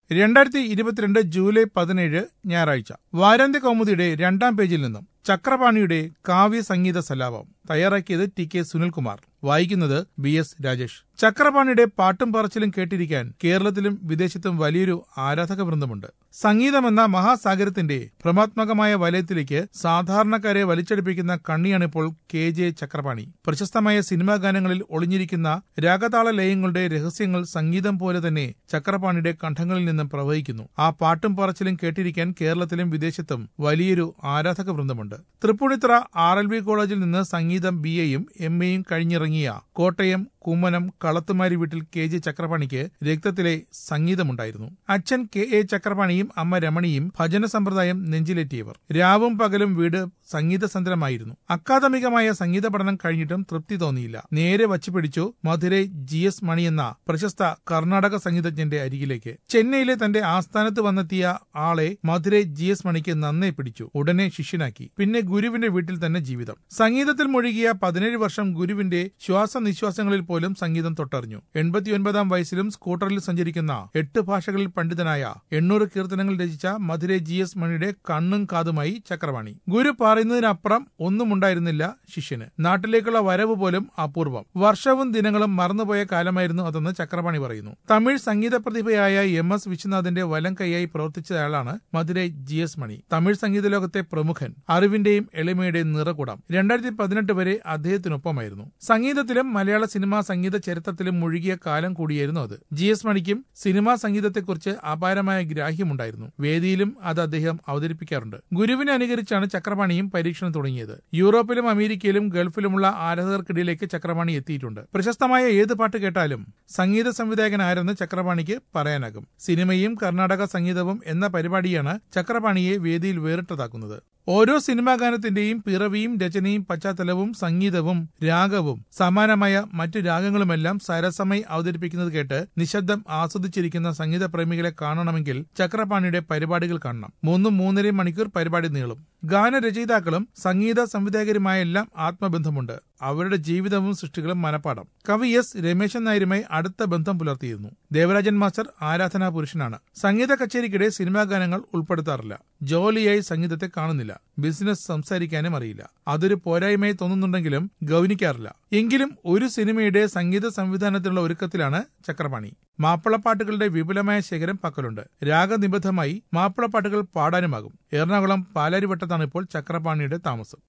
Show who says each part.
Speaker 1: രണ്ടായിരത്തി ഇരുപത്തിരണ്ട് ജൂലൈ പതിനേഴ് ഞായറാഴ്ച വാരാന്ത്യ കൗമുദിയുടെ രണ്ടാം പേജിൽ നിന്നും ചക്രപാണിയുടെ കാവ്യ സംഗീത സലാപം തയ്യാറാക്കിയത് ടി കെ സുനിൽകുമാർ വായിക്കുന്നത് ബി എസ് രാജേഷ് ചക്രപാണിയുടെ പാട്ടും പറച്ചിലും കേട്ടിരിക്കാൻ കേരളത്തിലും വിദേശത്തും വലിയൊരു ആരാധക വൃന്ദമുണ്ട് സംഗീതമെന്ന മഹാസാഗരത്തിന്റെ ഭ്രമാത്മകമായ വലയത്തിലേക്ക് സാധാരണക്കാരെ വലിച്ചടിപ്പിക്കുന്ന കണ്ണിയാണിപ്പോൾ കെ ജെ ചക്രപാണി പ്രശസ്തമായ സിനിമാ ഗാനങ്ങളിൽ ഒളിഞ്ഞിരിക്കുന്ന രാഗതാള ലയങ്ങളുടെ രഹസ്യങ്ങൾ സംഗീതം പോലെ തന്നെ ചക്രപാണിയുടെ കണ്ഠങ്ങളിൽ നിന്നും പ്രവഹിക്കുന്നു ആ പാട്ടും പറച്ചിലും കേട്ടിരിക്കാൻ കേരളത്തിലും വിദേശത്തും വലിയൊരു ആരാധക വൃന്ദമുണ്ട് തൃപ്പൂണിത്തറ ആർ എൽ ബി കോളേജിൽ നിന്ന് സംഗീതം ബി എയും എം എയും കഴിഞ്ഞിറങ്ങിയ കോട്ടയം കുമ്മനം കളത്തുമാരി വീട്ടിൽ കെ ജെ ചക്രപാണിക്ക് രക്തത്തിലെ സംഗീതമുണ്ടായിരുന്നു അച്ഛൻ കെ എ ചക്രപാണിയും അമ്മ രമണിയും ഭജന സമ്പ്രദായം നെഞ്ചിലേറ്റിയവർ രാവും പകലും വീട് സംഗീതസന്ദ്രമായിരുന്നു അക്കാദമികമായ സംഗീത പഠനം കഴിഞ്ഞിട്ടും തൃപ്തി തോന്നിയില്ല നേരെ വച്ചു പിടിച്ചു മധുരൈ ജി എസ് മണി എന്ന പ്രശസ്ത കർണാടക സംഗീതജ്ഞന്റെ അരികിലേക്ക് ചെന്നൈയിലെ തന്റെ ആസ്ഥാനത്ത് വന്നെത്തിയ ആളെ മധുരൈ ജി എസ് മണിക്ക് നന്നേ പിടിച്ചു ഉടനെ ശിഷ്യനാക്കി പിന്നെ ഗുരുവിന്റെ വീട്ടിൽ തന്നെ ജീവിതം സംഗീതത്തിൽ മുഴുകിയ പതിനേഴ് വർഷം ഗുരുവിന്റെ ശ്വാസനിശ്വാസങ്ങളിൽ പോലും സംഗീതം തൊട്ടറിഞ്ഞു എൺപത്തിയൊൻപതാം വയസ്സിലും സ്കൂട്ടറിൽ സഞ്ചരിക്കുന്ന എട്ട് ഭാഷകളിൽ പണ്ഡിതനായ എണ്ണൂറ് കീർത്തനങ്ങൾ രചിച്ച മധുരൈ ജി എസ് മണിയുടെ കണ്ണും കാതുമായി ചക്രവാണി ഗുരു പറയുന്നതിനപ്പുറം ഒന്നും ഉണ്ടായിരുന്നില്ല ശിഷ്യന് നാട്ടിലേക്കുള്ള വരവ് പോലും അപൂർവം വർഷവും ദിനങ്ങളും മറന്നുപോയ കാലമായിരുന്നു അതെന്ന് ചക്രപാണി പറയുന്നു തമിഴ് സംഗീത പ്രതിഭയായ എം എസ് വിശ്വനാഥിന്റെ വലം കൈയായി പ്രവർത്തിച്ചയാളാണ് മധുരൈ ജി എസ് മണി തമിഴ് സംഗീത ലോകത്തെ പ്രമുഖൻ അറിവിന്റെയും എളിമയുടെയും നിറകുടം രണ്ടായിരത്തി പതിനെട്ട് വരെ അദ്ദേഹത്തിനൊപ്പമായിരുന്നു സംഗീതത്തിലും മലയാള സിനിമാ സംഗീത ചരിത്രത്തിലും മുഴുകിയ കാലം കൂടിയായിരുന്നു അത് ജി എസ് മണിക്കും സിനിമാ സംഗീതത്തെക്കുറിച്ച് അപാരമായ ഗ്രാഹ്യമുണ്ടായിരുന്നു വേദിയിലും അത് അദ്ദേഹം അവതരിപ്പിക്കാറുണ്ട് ഗുരുവിനെ അനുകരിച്ചാണ് ചക്രപാണിയും പരീക്ഷണം തുടങ്ങിയത് യൂറോപ്പിലും അമേരിക്കയിലും ഗൾഫിലുമുള്ള ആരാധകർക്കിടയിലേക്ക് ചക്രപാണി എത്തിയിട്ടുണ്ട് പ്രശസ്തമായ ഏത് പാട്ട് കേട്ടാലും സംഗീത സംവിധായകനാരെന്ന് ചക്രപാണിക്ക് പറയാനാകും സിനിമയും കർണാടക സംഗീതവും എന്ന പരിപാടിയാണ് ചക്രപാണിയെ വേദിയിൽ വേറിട്ടതാക്കുന്നത് ഓരോ സിനിമാ ഗാനത്തിന്റെയും പിറവിയും രചനയും പശ്ചാത്തലവും സംഗീതവും രാഗവും സമാനമായ മറ്റു രാഗങ്ങളുമെല്ലാം സരസമായി അവതരിപ്പിക്കുന്നത് കേട്ട് നിശബ്ദം ആസ്വദിച്ചിരിക്കുന്ന സംഗീത പ്രേമികളെ കാണണമെങ്കിൽ ചക്രപാണിയുടെ പരിപാടികൾ കാണണം മൂന്നും മൂന്നര മണിക്കൂർ പരിപാടി നീളും ഗാനരചയിതാക്കളും സംഗീത സംവിധായകരുമായെല്ലാം ആത്മബന്ധമുണ്ട് അവരുടെ ജീവിതവും സൃഷ്ടികളും മനപ്പാടം കവി എസ് രമേശൻ നായരുമായി അടുത്ത ബന്ധം പുലർത്തിയിരുന്നു ദേവരാജൻ മാസ്റ്റർ ആരാധനാ പുരുഷനാണ് സംഗീത കച്ചേരിക്കിടെ സിനിമാ ഗാനങ്ങൾ ഉൾപ്പെടുത്താറില്ല ജോലിയായി സംഗീതത്തെ കാണുന്നില്ല ബിസിനസ് സംസാരിക്കാനും അറിയില്ല അതൊരു പോരായ്മയായി തോന്നുന്നുണ്ടെങ്കിലും ഗൗനിക്കാറില്ല എങ്കിലും ഒരു സിനിമയുടെ സംഗീത സംവിധാനത്തിനുള്ള ഒരുക്കത്തിലാണ് ചക്രപാണി മാപ്പിളപ്പാട്ടുകളുടെ വിപുലമായ ശേഖരം പക്കലുണ്ട് രാഗനിബദ്ധമായി മാപ്പിളപ്പാട്ടുകൾ പാടാനുമാകും എറണാകുളം പാലാരിവട്ടത്താണ് ഇപ്പോൾ ചക്രപാണിയുടെ താമസം